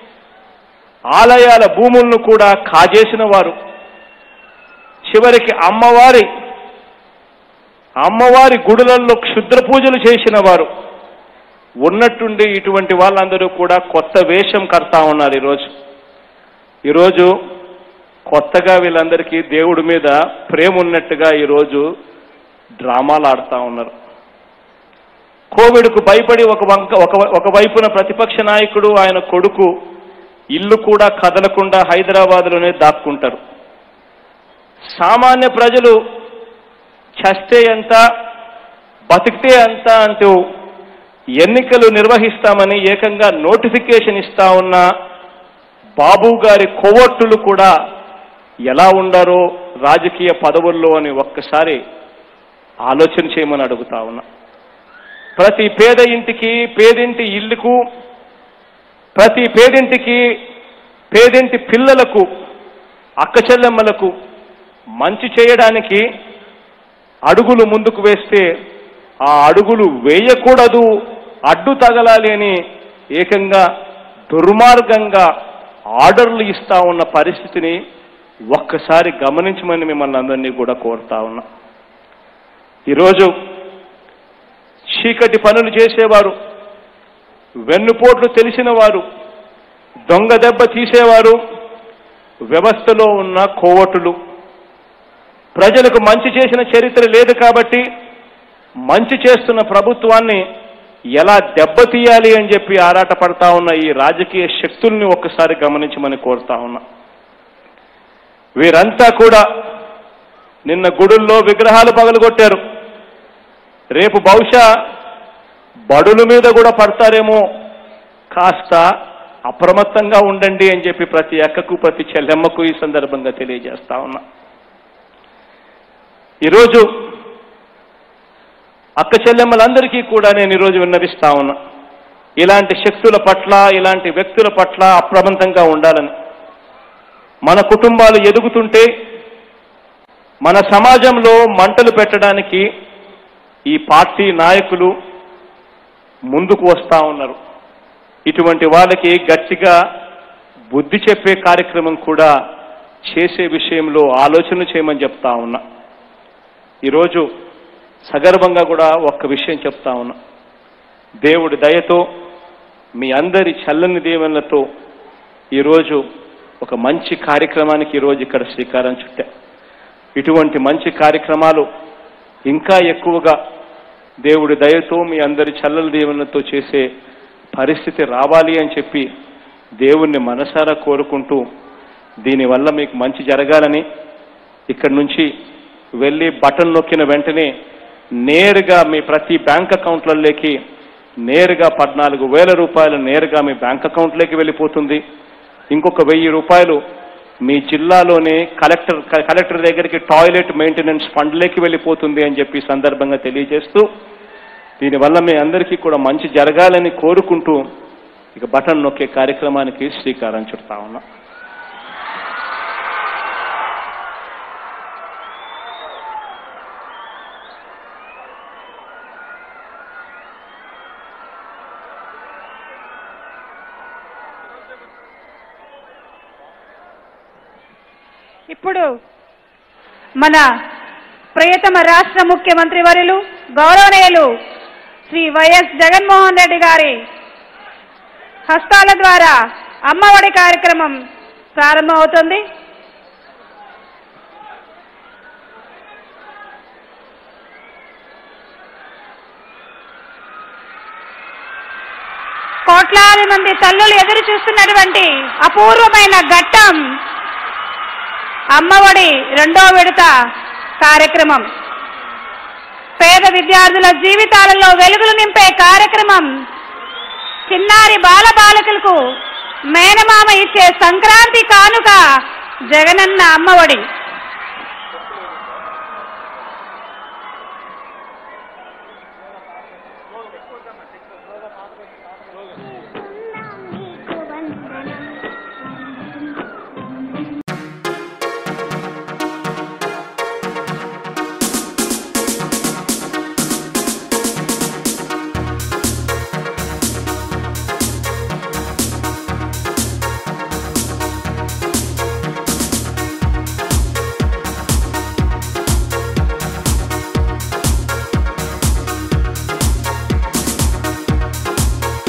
ఆలయాల భూములను కూడా కాజేసిన వారు చివరికి అమ్మవారి అమ్మవారి గుడులలో క్షుద్ర పూజలు చేసిన వారు ఉన్నట్టుండి ఇటువంటి వాళ్ళందరూ కూడా కొత్త వేషం కడతా ఉన్నారు ఈరోజు ఈరోజు కొత్తగా వీళ్ళందరికీ దేవుడి మీద ప్రేమ ఉన్నట్టుగా ఈరోజు డ్రామాలు ఆడుతా ఉన్నారు కోవిడ్కు భయపడి ఒక వంక ఒక ఒక వైపున ప్రతిపక్ష నాయకుడు ఆయన కొడుకు ఇల్లు కూడా కదలకుండా హైదరాబాద్లోనే దాక్కుంటారు సామాన్య ప్రజలు చస్తే ఎంత బతికితే ఎంత అంటూ ఎన్నికలు నిర్వహిస్తామని ఏకంగా నోటిఫికేషన్ ఇస్తా ఉన్న బాబు గారి కోవట్టులు కూడా ఎలా ఉండారో రాజకీయ పదవుల్లో అని ఒక్కసారి ఆలోచన చేయమని అడుగుతా ఉన్నా ప్రతి పేద ఇంటికి పేదింటి ఇల్లుకు ప్రతి పేదింటికి పేదింటి పిల్లలకు అక్క చెల్లెమ్మలకు మంచి చేయడానికి అడుగులు ముందుకు వేస్తే ఆ అడుగులు వేయకూడదు అడ్డు తగలాలి అని ఏకంగా దుర్మార్గంగా ఆర్డర్లు ఇస్తా ఉన్న పరిస్థితిని ఒక్కసారి గమనించమని మిమ్మల్ని అందరినీ కూడా కోరుతా ఉన్నా ఈరోజు చీకటి పనులు చేసేవారు వెన్నుపోట్లు తెలిసిన వారు దొంగ దెబ్బ తీసేవారు వ్యవస్థలో ఉన్న కోవటులు ప్రజలకు మంచి చేసిన చరిత్ర లేదు కాబట్టి మంచి చేస్తున్న ప్రభుత్వాన్ని ఎలా దెబ్బతీయాలి అని చెప్పి ఆరాటపడతా ఉన్న ఈ రాజకీయ శక్తుల్ని ఒక్కసారి గమనించమని కోరుతా ఉన్నా వీరంతా కూడా నిన్న గుడుల్లో విగ్రహాలు పగలగొట్టారు రేపు బహుశా బడుల మీద కూడా పడతారేమో కాస్త అప్రమత్తంగా ఉండండి అని చెప్పి ప్రతి అక్కకు ప్రతి చెల్లెమ్మకు ఈ సందర్భంగా తెలియజేస్తా ఉన్నా ఈరోజు అక్క చెల్లెమ్మలందరికీ కూడా నేను ఈరోజు విన్నవిస్తా ఉన్నా ఇలాంటి శక్తుల పట్ల ఇలాంటి వ్యక్తుల పట్ల అప్రమత్తంగా ఉండాలని మన కుటుంబాలు ఎదుగుతుంటే మన సమాజంలో మంటలు పెట్టడానికి ఈ పార్టీ నాయకులు ముందుకు వస్తా ఉన్నారు ఇటువంటి వాళ్ళకి గట్టిగా బుద్ధి చెప్పే కార్యక్రమం కూడా చేసే విషయంలో ఆలోచన చేయమని చెప్తా ఉన్నా ఈరోజు సగర్వంగా కూడా ఒక్క విషయం చెప్తా ఉన్నా దేవుడి దయతో మీ అందరి చల్లని దీవెనలతో ఈరోజు ఒక మంచి కార్యక్రమానికి ఈరోజు ఇక్కడ శ్రీకారం చుట్టా ఇటువంటి మంచి కార్యక్రమాలు ఇంకా ఎక్కువగా దేవుడి దయతో మీ అందరి చల్లల దీవెనలతో చేసే పరిస్థితి రావాలి అని చెప్పి దేవుణ్ణి మనసారా కోరుకుంటూ దీనివల్ల మీకు మంచి జరగాలని ఇక్కడి నుంచి వెళ్ళి బటన్ నొక్కిన వెంటనే నేరుగా మీ ప్రతి బ్యాంక్ అకౌంట్లలోకి నేరుగా పద్నాలుగు వేల రూపాయలు నేరుగా మీ బ్యాంక్ అకౌంట్లోకి వెళ్ళిపోతుంది ఇంకొక వెయ్యి రూపాయలు మీ జిల్లాలోనే కలెక్టర్ కలెక్టర్ దగ్గరికి టాయిలెట్ మెయింటెనెన్స్ ఫండ్లోకి వెళ్ళిపోతుంది అని చెప్పి ఈ సందర్భంగా తెలియజేస్తూ దీనివల్ల మీ అందరికీ కూడా మంచి జరగాలని కోరుకుంటూ ఇక బటన్ నొక్కే కార్యక్రమానికి శ్రీకారం చుడతా ఉన్నా ఇప్పుడు మన ప్రియతమ రాష్ట్ర ముఖ్యమంత్రి వర్యులు గౌరవనీయులు శ్రీ వైఎస్ జగన్మోహన్ రెడ్డి గారి హస్తాల ద్వారా అమ్మఒడి కార్యక్రమం ప్రారంభమవుతుంది కోట్లాది మంది తల్లులు ఎదురు చూస్తున్నటువంటి అపూర్వమైన ఘట్టం అమ్మఒడి రెండో విడత కార్యక్రమం పేద విద్యార్థుల జీవితాలలో వెలుగులు నింపే కార్యక్రమం చిన్నారి బాల బాలికలకు మేనమామ ఇచ్చే సంక్రాంతి కానుక జగనన్న అమ్మఒడి